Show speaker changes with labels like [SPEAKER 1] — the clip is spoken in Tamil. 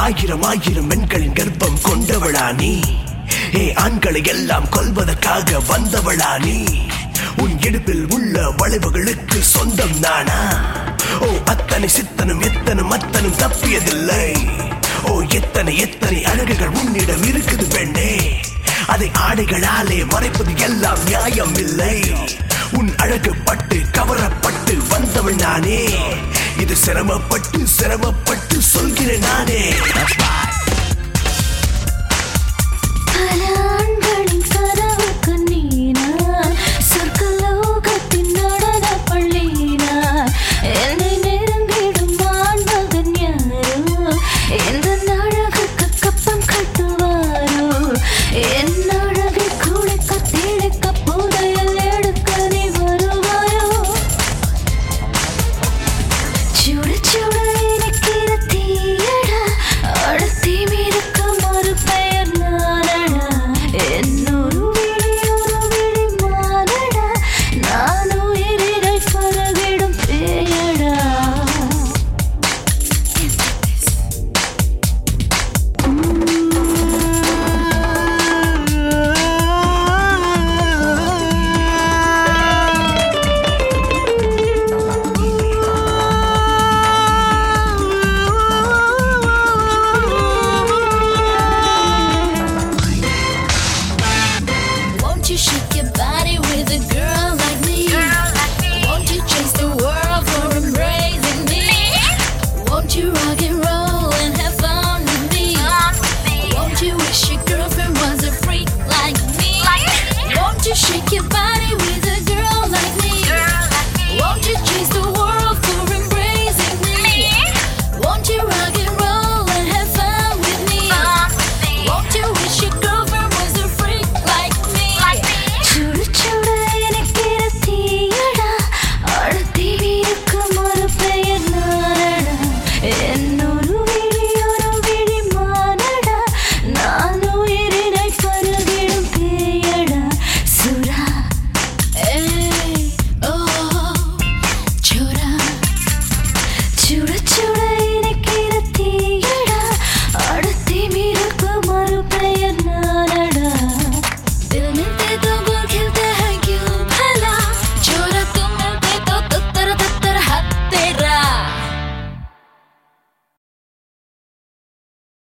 [SPEAKER 1] ஆயிரம் ஆயிரம் பெண்களின் கர்ப்பம் கொண்டவளா நீ ஏ ஆண்களை எல்லாம் கொல்வதற்காக வந்தவளா நீ உன் இடுப்பில் உள்ள வளைவுகளுக்கு சொந்தம் நானா ஓ அத்தனை சித்தனும் எத்தனும் அத்தனும் தப்பியதில்லை ஓ எத்தனை எத்தனை அழகுகள் உன்னிடம் இருக்குது பெண்ணே அதை ஆடைகளாலே மறைப்பது எல்லாம் நியாயம் இல்லை உன் அழகு பட்டு கவரப்பட்டு வந்தவள் நானே இது சிரமப்பட்டு சிரமப்பட்டு சொல்கிறேன் நானே